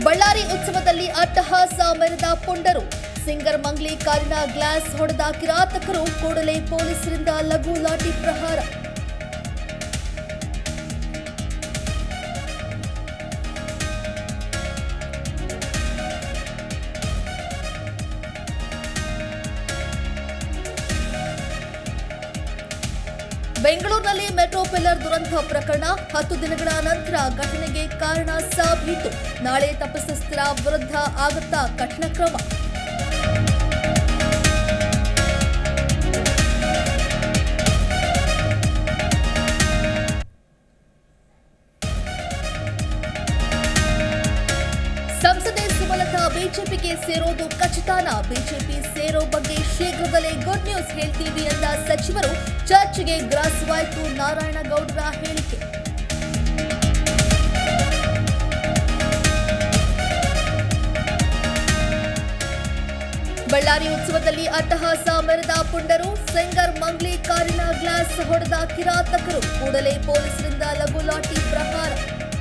ಬಳ್ಳಾರಿ ಉತ್ಸವದಲ್ಲಿ ಅಟ್ಟಹಾಸ ಮೆರೆದ ಪುಂಡರು ಸಿಂಗರ್ ಮಂಗ್ಲಿ ಕಾರಿನ ಗ್ಲಾಸ್ ಹೊಡೆದ ಕಿರಾತಕರು ಕೂಡಲೇ ಪೊಲೀಸರಿಂದ ಲಘು ಲಾಠಿ ಪ್ರಹಾರ ಬೆಂಗಳೂರಿನಲ್ಲಿ ಮೆಟ್ರೋ ಪಿಲ್ಲರ್ ದುರಂತ ಪ್ರಕರಣ ಹತ್ತು ದಿನಗಳ ನಂತರ ಘಟನೆಗೆ ಕಾರಣ ಸಾಬೀತು ನಾಳೆ ತಪ್ಪಿತಸ್ಥರ ವಿರುದ್ಧ ಆಗುತ್ತಾ ಕಠಿಣ ಕ್ರಮ ಸಂಸದೆ ಸುಮಲತಾ ಬಿಜೆಪಿಗೆ ಸೇರೋದು ಖಚಿತಾನ ಬಿಜೆಪಿ ಸೇರೋ ಬಗ್ಗೆ ಶೀಘ್ರದಲ್ಲೇ ಗುಡ್ ನ್ಯೂಸ್ ಹೇಳ್ತೀವಿ ಎಂದ ಸಚಿವರು ಚರ್ಚೆಗೆ ಗ್ರಾಸವಾಯಿತು ನಾರಾಯಣಗೌಡರ ಹೇಳಿಕೆ ಬಳ್ಳಾರಿ ಉತ್ಸವದಲ್ಲಿ ಅಟ್ಟಹಾಸ ಮೆರೆದ ಪುಂಡರು ಸಿಂಗರ್ ಮಂಗ್ಲಿ ಕಾರಿನ ಗ್ಲಾಸ್ ಹೊಡೆದ ಕಿರಾತಕರು ಕೂಡಲೇ ಪೊಲೀಸರಿಂದ ಲಘು ಲಾಠಿ ಪ್ರಹಾರ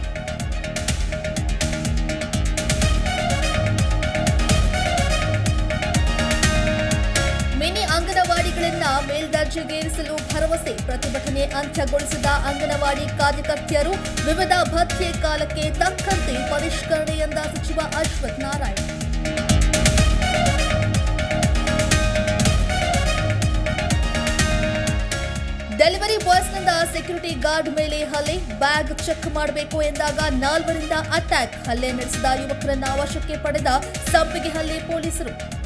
ಮಿನಿ ಅಂಗನವಾಡಿಗಳನ್ನ ಮೇಲ್ದರ್ಜೆಗೇರಿಸಲು ಭರವಸೆ ಪ್ರತಿಭಟನೆ ಅಂತ್ಯಗೊಳಿಸಿದ ಅಂಗನವಾಡಿ ಕಾರ್ಯಕರ್ತೆಯರು ವಿವಿಧ ಭತ್ಯೆ ಕಾಲಕ್ಕೆ ತಕ್ಕಂತೆ ಪರಿಷ್ಕರಣೆ ಎಂದ ಸಚಿವ ಅಶ್ವಥ್ ನಾರಾಯಣ್ ಡೆಲಿವರಿ ಬಾಯ್ಸ್ನಿಂದ ಸೆಕ್ಯೂರಿಟಿ ಗಾರ್ಡ್ ಮೇಲೆ ಹಲ್ಲೆ ಬ್ಯಾಗ್ ಚೆಕ್ ಮಾಡಬೇಕು ಎಂದಾಗ ನಾಲ್ವರಿಂದ ಅಟ್ಯಾಕ್ ಹಲ್ಲೆ ನಡೆಸಿದ ಯುವಕರನ್ನ ವಶಕ್ಕೆ ಪಡೆದ ಸಂಪಿಗೆ ಹಲ್ಲೆ ಪೊಲೀಸರು